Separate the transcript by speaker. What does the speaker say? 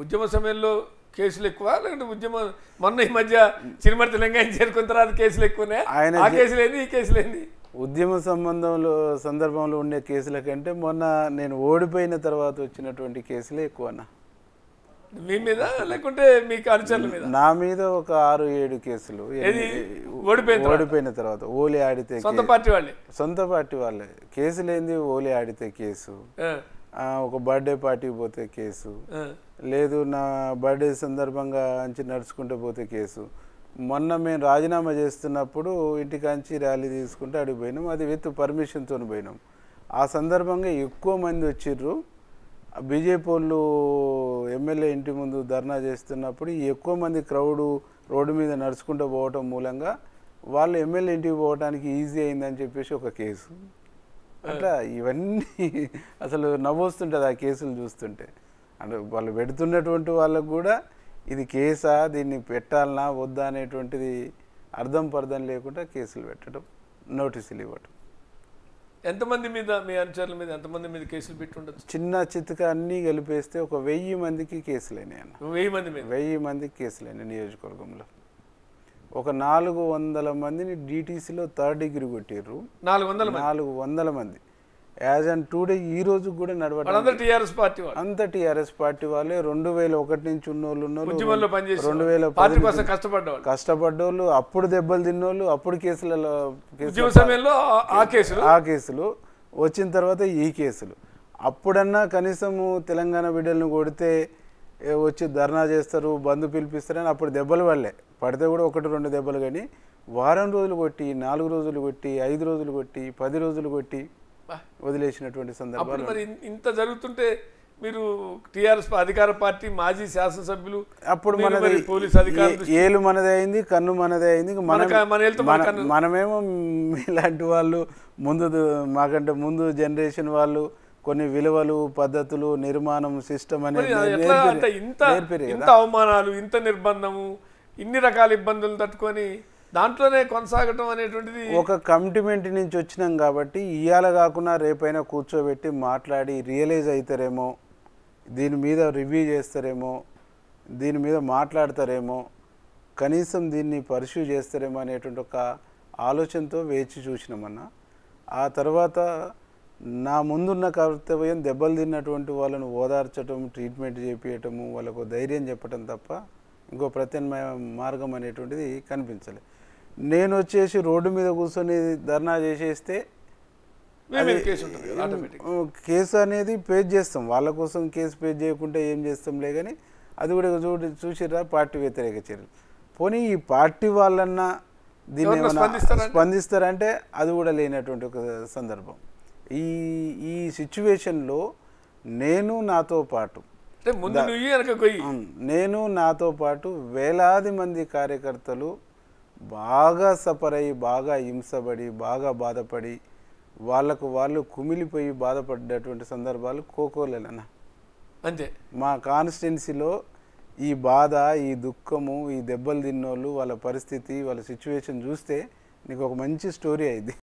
Speaker 1: ఉద్యమ సమయంలో కేసులు ఎక్కువ లేకుంటే ఉద్యమ మొన్న ఈ మధ్య చిరుమర్తి లింగాయన చేరుకున్న తర్వాత కేసులు ఎక్కువనే
Speaker 2: ఆయన
Speaker 1: ఆ
Speaker 2: జే-
Speaker 1: కేసులు ఏంది ఈ కేసులు ఏంది
Speaker 2: ఉద్యమ సంబంధంలో సందర్భంలో ఉండే కేసుల కంటే మొన్న నేను ఓడిపోయిన తర్వాత వచ్చినటువంటి కేసులే ఎక్కువ అన్న
Speaker 1: మీ మీద లేకుంటే మీకు అనుచరుల మీద
Speaker 2: నా మీద ఒక ఆరు ఏడు కేసులు
Speaker 1: ఏది? ఓడిపోయిన తర్వాత?
Speaker 2: ఓడిపోయిన తర్వాత ఓలి ఆడితే
Speaker 1: సొంత
Speaker 2: కే-
Speaker 1: పార్టీ వాళ్ళే
Speaker 2: సొంత పార్టీ వాళ్ళే కేసులేంది ఓలి ఆడితే కేసు
Speaker 1: ఆ,
Speaker 2: ఆ, ఒక బర్త్డే పార్టీకి పోతే కేసు
Speaker 1: ఆ.
Speaker 2: లేదు నా బర్త్డే సందర్భంగా అంచి నడుచుకుంటూ పోతే కేసు మొన్న మేము రాజీనామా చేస్తున్నప్పుడు ఇంటికాంచి ర్యాలీ తీసుకుంటే అడిగి పోయినాం అది విత్ పర్మిషన్తో పోయినాం ఆ సందర్భంగా ఎక్కువ మంది వచ్చిర్రు బీజేపీ వాళ్ళు ఎమ్మెల్యే ఇంటి ముందు ధర్నా చేస్తున్నప్పుడు ఈ ఎక్కువ మంది క్రౌడు రోడ్డు మీద నడుచుకుంటూ పోవటం మూలంగా వాళ్ళు ఎమ్మెల్యే ఇంటికి పోవడానికి ఈజీ అయిందని చెప్పేసి ఒక కేసు అట్లా ఇవన్నీ అసలు నవ్వొస్తుంటుంది ఆ కేసులు చూస్తుంటే అంటే వాళ్ళు పెడుతున్నటువంటి వాళ్ళకు కూడా ఇది కేసా దీన్ని పెట్టాలనా వద్దా అనేటువంటిది అర్థం పర్థం లేకుండా కేసులు పెట్టడం నోటీసులు ఇవ్వటం
Speaker 1: ఎంతమంది మీద మీ అనుచరుల మీద ఎంతమంది మీద కేసులు పెట్టి ఉండొచ్చు
Speaker 2: చిన్న చితక అన్నీ కలిపేస్తే ఒక వెయ్యి మందికి కేసులైనాయి అన్న
Speaker 1: వెయ్యి మంది మీద
Speaker 2: వెయ్యి మందికి కేసులైనాయి నియోజకవర్గంలో ఒక నాలుగు వందల మందిని డీటీసీలో థర్డ్ డిగ్రీ కొట్టిర్రు
Speaker 1: నాలుగు వందల మంది
Speaker 2: నాలుగు వందల మంది యాజ్ అండ్ టుడే ఈ రోజు కూడా నడవటం
Speaker 1: వాళ్ళందరూ టీఆర్ఎస్ పార్టీ వాళ్ళు
Speaker 2: అంత టీఆర్ఎస్ పార్టీ వాళ్ళే రెండు వేల ఒకటి నుంచి ఉన్నోళ్ళు ఉన్నోళ్ళు
Speaker 1: ఉద్యమంలో పనిచేసి
Speaker 2: రెండు వేల
Speaker 1: పార్టీ
Speaker 2: పది
Speaker 1: కోసం కష్టపడ్డవాళ్ళు
Speaker 2: కష్టపడ్డోళ్ళు అప్పుడు దెబ్బలు తిన్నోళ్ళు అప్పుడు కేసులలో కేసుల
Speaker 1: ఉద్యమ సమయంలో ఆ- ఆ కేసులు
Speaker 2: ఆ కేసులు వచ్చిన తర్వాత ఈ కేసులు అప్పుడన్నా కనీసము తెలంగాణ బిడ్డలను కొడితే ఏ, వచ్చి ధర్నా చేస్తారు బంధు పిలిపిస్తారని అప్పుడు దెబ్బలు పడలే పడితే కూడా ఒకటి రెండు దెబ్బలు కానీ వారం రోజులు కొట్టి నాలుగు రోజులు కొట్టి ఐదు రోజులు కొట్టి పది రోజులు కొట్టి
Speaker 1: బా.
Speaker 2: వదిలేసినటువంటి సందర్భాలు
Speaker 1: అప్పుడు మరి ఇన్- ఇంత జరుగుతుంటే మీరు టీఆర్ఎస్ అధికార పార్టీ మాజీ శాసనసభ్యులు
Speaker 2: అప్పుడు
Speaker 1: మీరు
Speaker 2: మనది
Speaker 1: మరి పోలీస్ అధికారులు
Speaker 2: ఏ- ఏలు మనదే అయింది కన్ను మనదే అయింది ఇంక మనం
Speaker 1: మనక- మన వెళ్తే మన
Speaker 2: మన-
Speaker 1: కన్ను-
Speaker 2: మనమేమో ఇలాంటి వాళ్ళు ముందు దు- మాకంటే ముందు జనరేషన్ వాళ్ళు కొన్ని విలువలు పద్ధతులు నిర్మాణం సిస్టమ్
Speaker 1: మరి
Speaker 2: అనేది
Speaker 1: అది ఎట్లా
Speaker 2: నేర్పిరి-
Speaker 1: అంటే ఇంత
Speaker 2: నేర్పిరి
Speaker 1: ఇంత
Speaker 2: కదా
Speaker 1: అవమానాలు ఇంత నిర్బంధము ఇన్ని రకాల ఇబ్బందులు తట్టుకొని దాంట్లోనే కొనసాగటం అనేటువంటిది
Speaker 2: ఒక కమిట్మెంట్ నుంచి వచ్చినాం కాబట్టి ఇవాళ కాకుండా రేపైనా కూర్చోబెట్టి మాట్లాడి రియలైజ్ అవుతారేమో దీని మీద రివ్యూ చేస్తారేమో దీని మీద మాట్లాడతారేమో కనీసం దీన్ని పర్స్యూ చేస్తారేమో అనేటువంటి ఒక ఆలోచనతో వేచి చూసినామన్న ఆ తర్వాత నా ముందున్న కర్తవ్యం దెబ్బలు తిన్నటువంటి వాళ్ళను ఓదార్చటం ట్రీట్మెంట్ చేపించటము వాళ్ళకు ధైర్యం చెప్పటం తప్ప ఇంకో ప్రత్యామ్నాయ మార్గం అనేటువంటిది కనిపించలేదు నేను వచ్చేసి రోడ్డు మీద కూర్చొని ధర్నా చేసేస్తే
Speaker 1: మీ మీద కేసు ఉంటుంది కదా ఆటోమేటిక్
Speaker 2: ఉ, కేసు అనేది పేజ్ చేస్తాం వాళ్ళ కోసం కేసు పేజ్ చేయకుంటే ఏం చేస్తాంలే కానీ అది కూడా చూడు చూసిర్రా పార్టీ వ్యతిరేక చర్యలు పోనీ ఈ పార్టీ వాళ్ళన్నా దీన్ని
Speaker 1: ఎవరన్నా
Speaker 2: ఏమన్నా
Speaker 1: స్పందిస్తారా?
Speaker 2: స్పందిస్తారంటే అది కూడా లేనటువంటి ఒక సందర్భం ఈ ఈ సిచ్యువేషన్లో నేను నాతో పాటు
Speaker 1: అంటే ముందు నువ్వు వెనక గొయ్యి
Speaker 2: అవును. నేను నాతో పాటు వేలాది మంది కార్యకర్తలు బాగా సఫర్ అయ్యి బాగా హింసపడి బాగా బాధపడి వాళ్ళకు వాళ్ళు కుమిలిపోయి బాధపడ్డటువంటి సందర్భాలు కోకోలేనన్న
Speaker 1: అంతే
Speaker 2: మా కాన్స్టిట్యున్సీలో ఈ బాధ ఈ దుఃఖము ఈ దెబ్బలు తిన్నోళ్ళు వాళ్ళ పరిస్థితి వాళ్ళ సిచ్యువేషన్ చూస్తే నీకు ఒక మంచి స్టోరీ అయింది